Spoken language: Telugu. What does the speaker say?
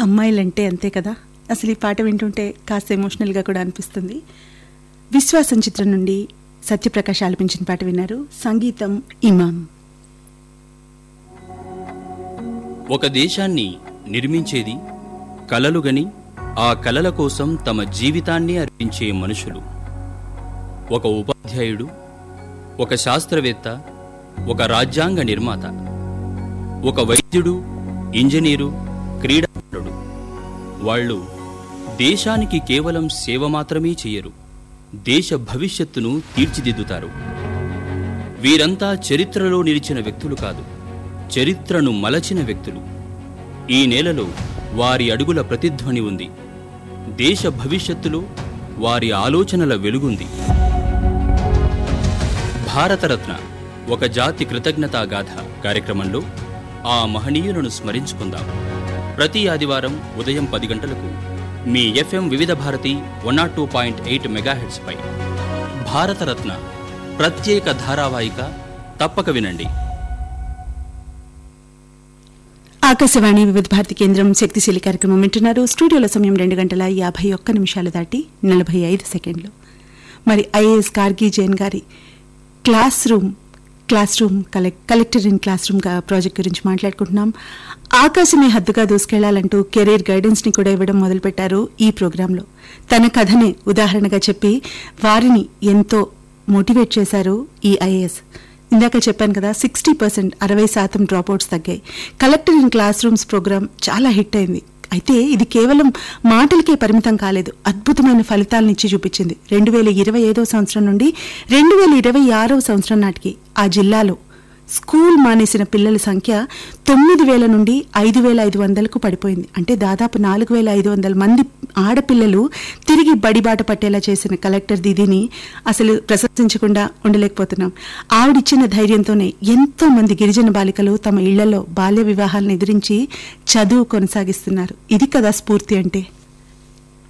అమ్మాయిలంటే అంతే కదా అసలు ఈ పాట వింటుంటే కాస్త ఎమోషనల్గా కూడా అనిపిస్తుంది విశ్వాసం చిత్రం నుండి సత్యప్రకాష్ ఆలపించిన పాట విన్నారు సంగీతం ఇమాం ఒక దేశాన్ని నిర్మించేది కలలుగని ఆ కలల కోసం తమ జీవితాన్ని అర్పించే మనుషులు ఒక ఉపాధ్యాయుడు ఒక శాస్త్రవేత్త ఒక రాజ్యాంగ నిర్మాత ఒక వైద్యుడు ఇంజనీరు క్రీడాకారుడు వాళ్ళు దేశానికి కేవలం సేవ మాత్రమే చేయరు దేశ భవిష్యత్తును తీర్చిదిద్దుతారు వీరంతా చరిత్రలో నిలిచిన వ్యక్తులు కాదు చరిత్రను మలచిన వ్యక్తులు ఈ నేలలో వారి అడుగుల ప్రతిధ్వని ఉంది దేశ భవిష్యత్తులో వారి ఆలోచనల వెలుగుంది భారతరత్న ఒక జాతి కృతజ్ఞతా గాథ కార్యక్రమంలో ఆ మహనీయులను స్మరించుకుందాం ప్రతి ఆదివారం ఉదయం పది గంటలకు మీ FM Vividh Bharati one nought two point eight మెగాహెడ్స్పై భారతరత్న ప్రత్యేక ధారావాహిక తప్పక వినండి ఆకాశవాణి వివిధ భారతి కేంద్రం శక్తిశీలి కార్యక్రమం వింటున్నారు స్టూడియోల సమయం రెండు గంటల యాభై ఒక్క నిమిషాలు దాటి నలభై ఐదు సెకండ్లు మరి ఐఏఎస్ కార్గి జైన్ గారి క్లాస్ రూమ్ క్లాస్ రూమ్ కలెక్ కలెక్టర్ ఇన్ క్లాస్ రూమ్ గా- ప్రాజెక్ట్ గురించి మాట్లాడుకుంటున్నాం ఆకాశమే హద్దుగా దూసుకెళ్లాలంటూ కెరీర్ గైడెన్స్ ని కూడా ఇవ్వడం మొదలుపెట్టారు ఈ ప్రోగ్రాంలో తన కథనే ఉదాహరణగా చెప్పి వారిని ఎంతో మోటివేట్ చేశారు ఈ ఐఏఎస్ ఇందాక చెప్పాను కదా సిక్స్టీ పర్సెంట్ అరవై శాతం డ్రాప్అవుట్స్ తగ్గాయి collector in class rooms program చాలా హిట్ అయింది అయితే ఇది కేవలం మాటలకే పరిమితం కాలేదు అద్భుతమైన ఫలితాలను ఇచ్చి చూపించింది రెండు వేల ఇరవై ఐదో సంవత్సరం నుండి రెండు వేల ఇరవై ఆరవ సంవత్సరం నాటికి ఆ జిల్లాలో స్కూల్ మానేసిన పిల్లల సంఖ్య తొమ్మిది వేల నుండి ఐదు వేల ఐదు వందలకు పడిపోయింది అంటే దాదాపు నాలుగు వేల ఐదు వందల మంది ఆడపిల్లలు తిరిగి బడిబాట పట్టేలా చేసిన కలెక్టర్ దీదీని అసలు ప్రశంసించకుండా ఉండలేకపోతున్నాం ఆవిడిచ్చిన ధైర్యంతోనే ఎంతో మంది గిరిజన బాలికలు తమ ఇళ్లలో బాల్య వివాహాలను ఎదిరించి చదువు కొనసాగిస్తున్నారు ఇది కదా స్ఫూర్తి అంటే